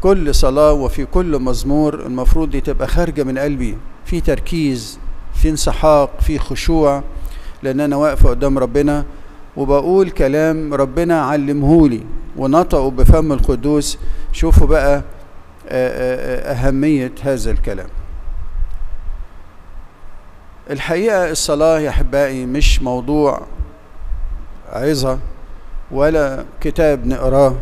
كل صلاة وفي كل مزمور المفروض دي تبقى خارجة من قلبي في تركيز في انسحاق في خشوع لأن أنا واقفة قدام ربنا وبقول كلام ربنا علمهولي ونطقوا بفم القدوس شوفوا بقى أهمية هذا الكلام الحقيقة الصلاة يا أحبائي مش موضوع عظة ولا كتاب نقراه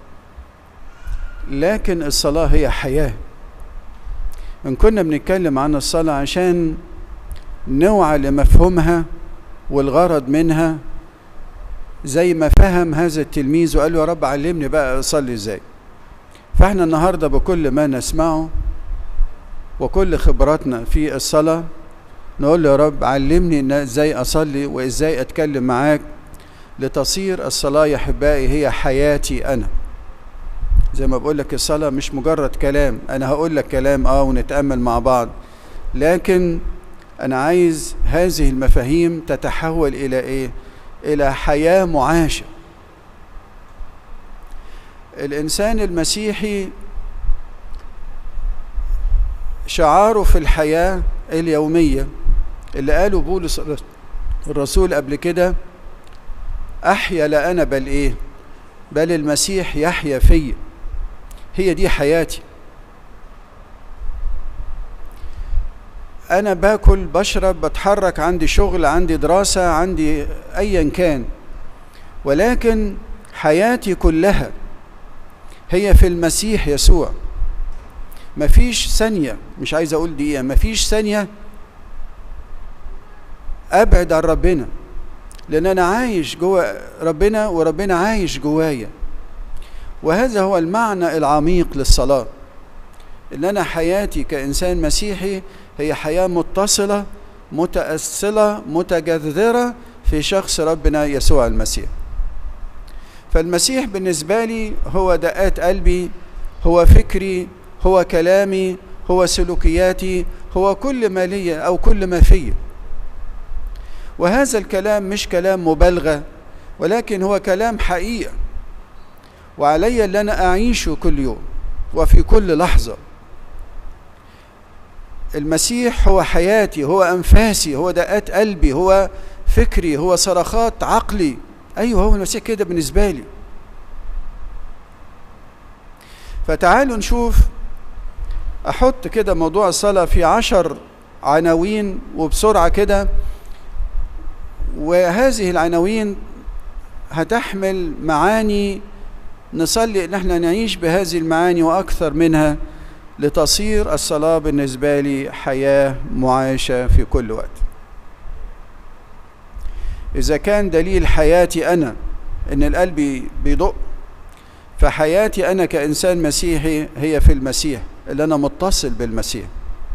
لكن الصلاة هي حياة إن كنا بنتكلم عن الصلاة عشان نوعى لمفهومها والغرض منها زي ما فهم هذا التلميذ وقال له يا رب علمني بقى أصلي إزاي فإحنا النهاردة بكل ما نسمعه وكل خبراتنا في الصلاة نقول له يا رب علمني إن إزاي أصلي وإزاي أتكلم معاك لتصير الصلاة يا أحبائي هي حياتي أنا زي ما بقول لك الصلاة مش مجرد كلام أنا هقول لك كلام آه ونتأمل مع بعض لكن أنا عايز هذه المفاهيم تتحول إلى إيه؟ إلى حياة معاشة الإنسان المسيحي شعاره في الحياة اليومية اللي قاله بولس الرسول قبل كده أحيا لا أنا بل إيه بل المسيح يحيا فيا هي دي حياتي أنا باكل بشرب بتحرك عندي شغل عندي دراسة عندي أيا كان ولكن حياتي كلها هي في المسيح يسوع مفيش ثانية مش عايز أقول دقيقة مفيش ثانية أبعد عن ربنا لأن أنا عايش جوه ربنا وربنا عايش جوايا وهذا هو المعنى العميق للصلاة إن أنا حياتي كإنسان مسيحي هي حياة متصلة متأصلة متجذرة في شخص ربنا يسوع المسيح فالمسيح بالنسبة لي هو دقات قلبي هو فكري هو كلامي هو سلوكياتي هو كل ما لي أو كل ما فيه وهذا الكلام مش كلام مبالغة ولكن هو كلام حقيقة وعلي أن أنا أعيشه كل يوم وفي كل لحظة المسيح هو حياتي هو أنفاسي هو دقات قلبي هو فكري هو صرخات عقلي أيوه هو المسيح كده بالنسبة لي فتعالوا نشوف أحط كده موضوع الصلاة في عشر عناوين وبسرعة كده وهذه العناوين هتحمل معاني نصلي ان احنا نعيش بهذه المعاني واكثر منها لتصير الصلاه بالنسبه لي حياه معاشه في كل وقت اذا كان دليل حياتي انا ان القلب بيدق فحياتي انا كانسان مسيحي هي في المسيح اللي انا متصل بالمسيح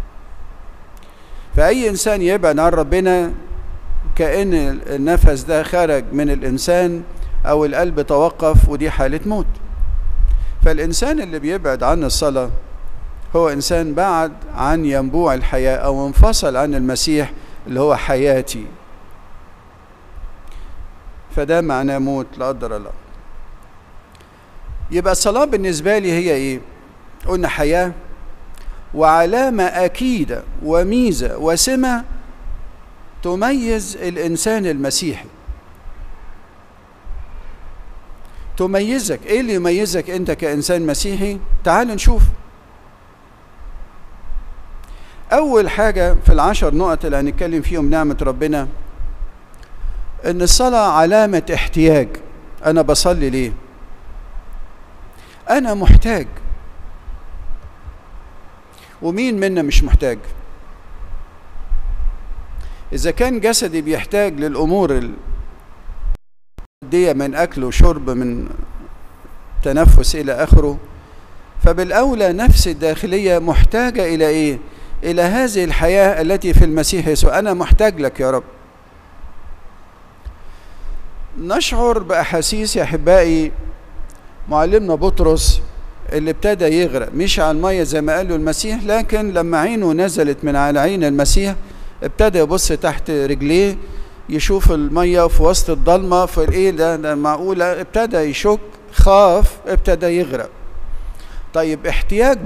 فاي انسان يبعد عن ربنا كأن النفس ده خرج من الإنسان أو القلب توقف ودي حالة موت فالإنسان اللي بيبعد عن الصلاة هو إنسان بعد عن ينبوع الحياة أو انفصل عن المسيح اللي هو حياتي فده معناه موت لا قدر الله يبقى الصلاة بالنسبة لي هي إيه؟ قلنا حياة وعلامة أكيدة وميزة وسمة تميز الانسان المسيحي تميزك ايه اللي يميزك انت كانسان مسيحي تعال نشوف اول حاجه في العشر نقط اللي هنتكلم فيهم نعمه ربنا ان الصلاه علامه احتياج انا بصلي ليه انا محتاج ومين منا مش محتاج إذا كان جسدي بيحتاج للأمور المادية من أكل وشرب من تنفس إلى آخره فبالأولى نفس الداخلية محتاجة إلى إيه؟ إلى هذه الحياة التي في المسيح يسوع أنا محتاج لك يا رب نشعر بأحاسيس يا أحبائي معلمنا بطرس اللي ابتدى يغرق مش على المية زي ما قال له المسيح لكن لما عينه نزلت من على عين المسيح ابتدى يبص تحت رجليه يشوف المية في وسط الضلمة في ايه ده, ده معقولة ابتدى يشك خاف ابتدى يغرق طيب احتياج